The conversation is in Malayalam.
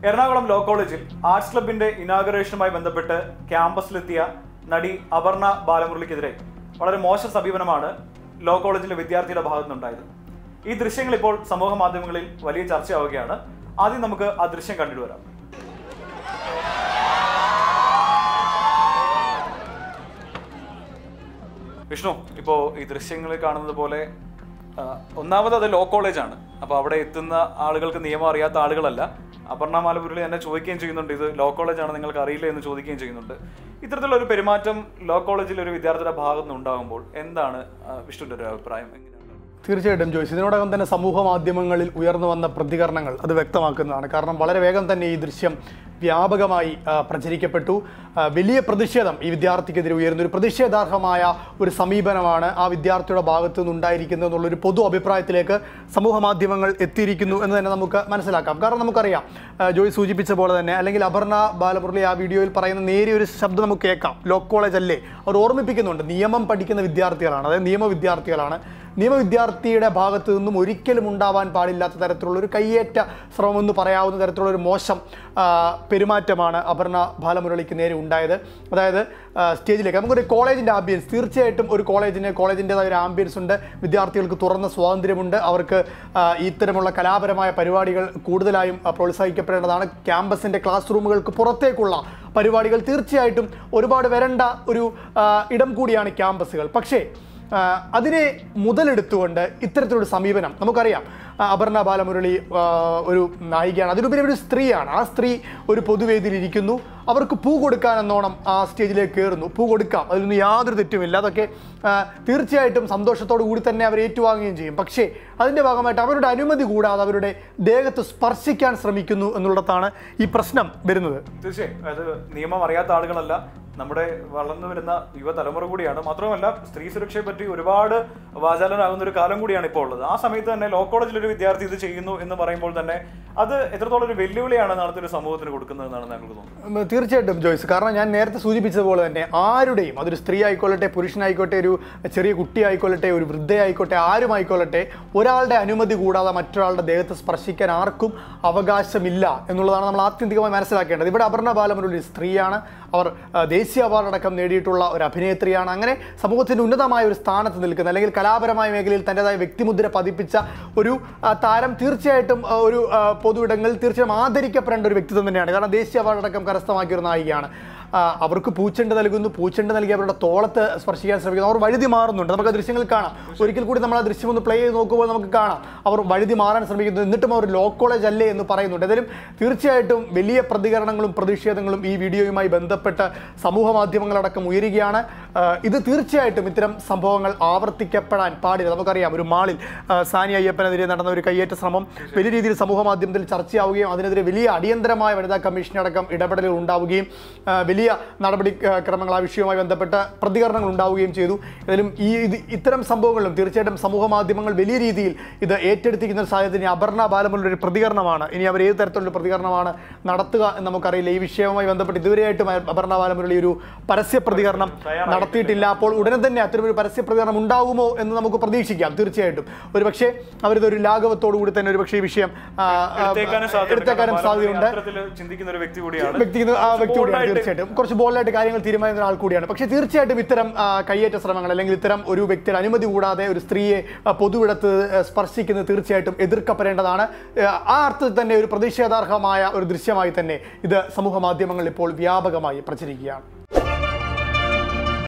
എറണാകുളം ലോ കോളേജിൽ ആർട്സ് ക്ലബിന്റെ ഇനാഗറേഷനുമായി ബന്ധപ്പെട്ട് ക്യാമ്പസിലെത്തിയ നടി അപർണ ബാലമുരളിക്കെതിരെ വളരെ മോശം സമീപനമാണ് ലോ കോളേജിലെ വിദ്യാർത്ഥിയുടെ ഭാഗത്തു നിന്നുണ്ടായത് ഈ ദൃശ്യങ്ങൾ ഇപ്പോൾ സമൂഹ മാധ്യമങ്ങളിൽ വലിയ ചർച്ചയാവുകയാണ് ആദ്യം നമുക്ക് ആ ദൃശ്യം കണ്ടിട്ട് വരാം വിഷ്ണു ഇപ്പോൾ ഈ ദൃശ്യങ്ങളിൽ കാണുന്നത് പോലെ ആ, ഒന്നാമത് അത് ലോ കോളേജാണ് അപ്പോൾ അവിടെ എത്തുന്ന ആളുകൾക്ക് നിയമം അറിയാത്ത ആളുകളല്ല അപർണ മാലപുരളി എന്നെ ചോദിക്കുകയും ചെയ്യുന്നുണ്ട് ഇത് ലോ കോളേജാണ് നിങ്ങൾക്ക് അറിയില്ല എന്ന് ചോദിക്കുകയും ചെയ്യുന്നുണ്ട് ഇത്തരത്തിലുള്ള ഒരു പെരുമാറ്റം ലോ കോളേജിൽ ഒരു വിദ്യാർത്ഥിയുടെ ഭാഗത്ത് നിന്ന് ഉണ്ടാകുമ്പോൾ എന്താണ് ആ, വിഷ്ണുവിൻ്റെ ഒരു അഭിപ്രായം എങ്ങനെയാണ് തീർച്ചയായിട്ടും ജോയ്സ് ഇതിനോടകം തന്നെ സമൂഹ മാധ്യമങ്ങളിൽ ഉയർന്നു വന്ന പ്രതികരണങ്ങൾ അത് വ്യക്തമാക്കുന്നതാണ് കാരണം വളരെ വേഗം തന്നെ ഈ ദൃശ്യം വ്യാപകമായി ആ, പ്രചരിക്കപ്പെട്ടു ആ, വലിയ പ്രതിഷേധം ഈ വിദ്യാർത്ഥിക്കെതിരെ ഉയരുന്ന ഒരു പ്രതിഷേധാർഹമായ ഒരു സമീപനമാണ് ആ വിദ്യാർത്ഥിയുടെ ഭാഗത്തു നിന്നുണ്ടായിരിക്കുന്നത് എന്നുള്ളൊരു പൊതു അഭിപ്രായത്തിലേക്ക് സമൂഹ മാധ്യമങ്ങൾ എത്തിയിരിക്കുന്നു എന്ന് തന്നെ നമുക്ക് മനസ്സിലാക്കാം കാരണം നമുക്കറിയാം ആ, ജോയ് സൂചിപ്പിച്ച പോലെ തന്നെ അല്ലെങ്കിൽ അപർണ ബാലമുരളി ആ വീഡിയോയിൽ പറയുന്ന നേരിയ ഒരു ശബ്ദം നമുക്ക് കേൾക്കാം ലോ കോളേജ് അല്ലേ അവർ ഓർമ്മിപ്പിക്കുന്നുണ്ട് നിയമം പഠിക്കുന്ന വിദ്യാർത്ഥികളാണ് അതായത് നിയമ വിദ്യാർത്ഥികളാണ് നിയമവിദ്യാർത്ഥിയുടെ ഭാഗത്തു നിന്നും ഒരിക്കലും ഉണ്ടാവാൻ പാടില്ലാത്ത തരത്തിലുള്ള ഒരു കയ്യേറ്റ ശ്രമമെന്ന് പറയാവുന്ന തരത്തിലുള്ള ഒരു മോശം ആ, പെരുമാറ്റമാണ് അപർണ ബാലമുരളിക്ക് നേരെ ഉണ്ടായത് അതായത് ആ, സ്റ്റേജിലേക്ക് നമുക്കൊരു കോളേജിൻ്റെ ആംബിയൻസ് തീർച്ചയായിട്ടും ഒരു കോളേജിന് കോളേജിൻ്റെതായ ഒരു ആംബിയൻസ് ഉണ്ട് വിദ്യാർത്ഥികൾക്ക് തുറന്ന സ്വാതന്ത്ര്യമുണ്ട് അവർക്ക് ആ, ഇത്തരമുള്ള കലാപരമായ പരിപാടികൾ കൂടുതലായും ആ, പ്രോത്സാഹിക്കപ്പെടേണ്ടതാണ് ക്യാമ്പസിൻ്റെ ക്ലാസ് റൂമുകൾക്ക് പുറത്തേക്കുള്ള പരിപാടികൾ തീർച്ചയായിട്ടും ഒരുപാട് വരേണ്ട ഒരു ആ, ഇടം കൂടിയാണ് ക്യാമ്പസുകൾ പക്ഷേ ആ, അതിനെ മുതലെടുത്തുകൊണ്ട് ഇത്തരത്തിലൊരു സമീപനം നമുക്കറിയാം ആ, അപർണ ബാലമുരളി ആ, ഒരു നായികയാണ് അതിലുപരി ഒരു സ്ത്രീയാണ് ആ സ്ത്രീ ഒരു പൊതുവേദിയിൽ ഇരിക്കുന്നു അവർക്ക് പൂ കൊടുക്കാൻ എന്നോണം ആ സ്റ്റേജിലേക്ക് കയറുന്നു പൂ കൊടുക്കാം അതിലൊന്നും യാതൊരു തെറ്റുമില്ല അതൊക്കെ ആ, തീർച്ചയായിട്ടും സന്തോഷത്തോടു കൂടി തന്നെ അവർ ഏറ്റുവാങ്ങുകയും ചെയ്യും പക്ഷേ അതിൻ്റെ ഭാഗമായിട്ട് അവരുടെ അനുമതി കൂടാതെ അവരുടെ ദേഹത്ത് സ്പർശിക്കാൻ ശ്രമിക്കുന്നു എന്നുള്ളതാണ് ഈ പ്രശ്നം വരുന്നത് തീർച്ചയായും അത് നിയമം അറിയാത്ത ആളുകളല്ല നമ്മുടെ വളർന്നു വരുന്ന യുവതലമുറ കൂടിയാണ് മാത്രമല്ല സ്ത്രീ സുരക്ഷയെ പറ്റി ഒരുപാട് വാചാലനാകുന്ന ഒരു കാലം കൂടിയാണ് ഇപ്പോൾ ഉള്ളത് ആ സമയത്ത് തന്നെ ലോ കോളേജിൽ ഒരു വിദ്യാർത്ഥി ഇത് ചെയ്യുന്നു എന്ന് പറയുമ്പോൾ തന്നെ അത് എത്രത്തോളം ഒരു വെല്ലുവിളിയാണ് നാളത്തെ ഒരു സമൂഹത്തിന് കൊടുക്കുന്നതെന്നാണ് ഞങ്ങൾക്ക് തോന്നുന്നത് ഉം, തീർച്ചയായിട്ടും ജോയ്സ് കാരണം ഞാൻ നേരത്തെ സൂചിപ്പിച്ചതുപോലെ തന്നെ ആരുടെയും അതൊരു സ്ത്രീ ആയിക്കൊള്ളട്ടെ പുരുഷനായിക്കോട്ടെ ഒരു ചെറിയ കുട്ടി ആയിക്കൊള്ളട്ടെ ഒരു വൃദ്ധയായിക്കോട്ടെ ആരും ആയിക്കൊള്ളട്ടെ ഒരാളുടെ അനുമതി കൂടാതെ മറ്റൊരാളുടെ ദേഹത്ത് സ്പർശിക്കാൻ ആർക്കും അവകാശമില്ല എന്നുള്ളതാണ് നമ്മൾ ആത്യന്തികമായി മനസ്സിലാക്കേണ്ടത് ഇവിടെ അപർണ ബാലമുരളി ഒരു സ്ത്രീയാണ് അവർ ആ, ദേശീയ അവാർഡ് അടക്കം നേടിയിട്ടുള്ള ഒരു അഭിനേത്രിയാണ് അങ്ങനെ സമൂഹത്തിൻ്റെ ഉന്നതമായ ഒരു സ്ഥാനത്ത് നിൽക്കുന്ന അല്ലെങ്കിൽ കലാപരമായ മേഖലയിൽ തൻ്റെതായ വ്യക്തിമുദ്ര പതിപ്പിച്ച ഒരു ആ, താരം തീർച്ചയായിട്ടും ആ, ഒരു ആ, പൊതു ഇടങ്ങളിൽ തീർച്ചയായും ആദരിക്കപ്പെടേണ്ട ഒരു വ്യക്തിത്വം തന്നെയാണ് കാരണം ദേശീയ അവാർഡ് അടക്കം കരസ്ഥമാക്കിയ ഒരു നായികയാണ് ആ, അവർക്ക് പൂച്ചെണ്ട് നൽകുന്നു പൂച്ചെണ്ട് നൽകി അവരുടെ തോളത്ത് സ്പർശിക്കാൻ ശ്രമിക്കുന്നു അവർ വഴുതി മാറുന്നുണ്ട് നമുക്ക് ആ ദൃശ്യങ്ങൾ കാണാം ഒരിക്കൽ കൂടി നമ്മൾ ആ ദൃശ്യം ഒന്ന് പ്ലേ ചെയ്ത് നോക്കുമ്പോൾ നമുക്ക് കാണാം അവർ വഴുതി മാറാൻ ശ്രമിക്കുന്നു എന്നിട്ടും അവർ ലോ കോളേജ് അല്ലേ എന്ന് പറയുന്നുണ്ട് ഏതായാലും തീർച്ചയായിട്ടും വലിയ പ്രതികരണങ്ങളും പ്രതിഷേധങ്ങളും ഈ വീഡിയോയുമായി ബന്ധപ്പെട്ട് സമൂഹ മാധ്യമങ്ങളടക്കം ഉയരുകയാണ് ആ, ഇത് തീർച്ചയായിട്ടും ഇത്തരം സംഭവങ്ങൾ ആവർത്തിക്കപ്പെടാൻ പാടില്ല നമുക്കറിയാം ഒരു മാളിൽ ആ, സാനി അയ്യപ്പനെതിരെ നടന്ന ഒരു കയ്യേറ്റ ശ്രമം വലിയ രീതിയിൽ സമൂഹ മാധ്യമത്തിൽ ചർച്ചയാവുകയും അതിനെതിരെ വലിയ അടിയന്തരമായ വനിതാ കമ്മീഷനടക്കം ഇടപെടലുകൾ ഉണ്ടാവുകയും ആ, വലിയ നടപടി ആ, ക്രമങ്ങൾ ആ വിഷയവുമായി ബന്ധപ്പെട്ട പ്രതികരണങ്ങൾ ഉണ്ടാവുകയും ചെയ്തു ഏതായാലും ഈ ഇത് ഇത്തരം സംഭവങ്ങളിലും തീർച്ചയായിട്ടും സമൂഹ മാധ്യമങ്ങൾ വലിയ രീതിയിൽ ഇത് ഏറ്റെടുത്തിരിക്കുന്ന ഒരു സാഹചര്യത്തിൽ ഇനി അപർണ ബാലമുള്ള ഒരു പ്രതികരണമാണ് ഇനി അവർ ഏത് തരത്തിലുള്ള പ്രതികരണമാണ് നടത്തുക എന്ന് നമുക്കറിയില്ല ഈ വിഷയവുമായി ബന്ധപ്പെട്ട് ഇതുവരെയായിട്ടും അപർണ ബാലമുരളി ഒരു പരസ്യ പ്രതികരണം നടത്തിയിട്ടില്ല അപ്പോൾ ഉടനെ തന്നെ അത്തരമൊരു പരസ്യ പ്രതികരണം ഉണ്ടാകുമോ എന്ന് നമുക്ക് പ്രതീക്ഷിക്കാം തീർച്ചയായിട്ടും ഒരുപക്ഷെ അവരിതൊരു ലാഘവത്തോടു കൂടി തന്നെ ഒരുപക്ഷെ ഈ വിഷയം ആ, ആ, എടുത്തേക്കാനും സാധ്യതയുണ്ട്. എടുത്തേക്കാനും കാരണം സാധ്യതയുണ്ട് അത്തരത്തില് ചിന്തിക്കുന്ന ഒരു വ്യക്തി കൂടിയാണ് വ്യക്തി ആ വ്യക്തി കൂടിയാണ് ബോൾഡായിട്ട് തീർച്ചയായിട്ടും കുറച്ച് ബോൾഡായിട്ട് കാര്യങ്ങൾ തീരുമാനിക്കുന്ന ആൾ കൂടിയാണ് പക്ഷേ തീർച്ചയായിട്ടും ഇത്തരം ആ, കയ്യേറ്റ ശ്രമങ്ങൾ അല്ലെങ്കിൽ ഇത്തരം ഒരു വ്യക്തിയുടെ അനുമതി കൂടാതെ ഒരു സ്ത്രീയെ ആ, പൊതുവിടത്ത് ആ, സ്പർശിക്കുന്നത് തീർച്ചയായിട്ടും എതിർക്കപ്പെടേണ്ടതാണ് ആ, ആ അർത്ഥത്തിൽ തന്നെ ഒരു പ്രതിഷേധാർഹമായ ഒരു ദൃശ്യമായി തന്നെ ഇത് സമൂഹ മാധ്യമങ്ങളിൽ ഇപ്പോൾ വ്യാപകമായി പ്രചരിക്കുകയാണ്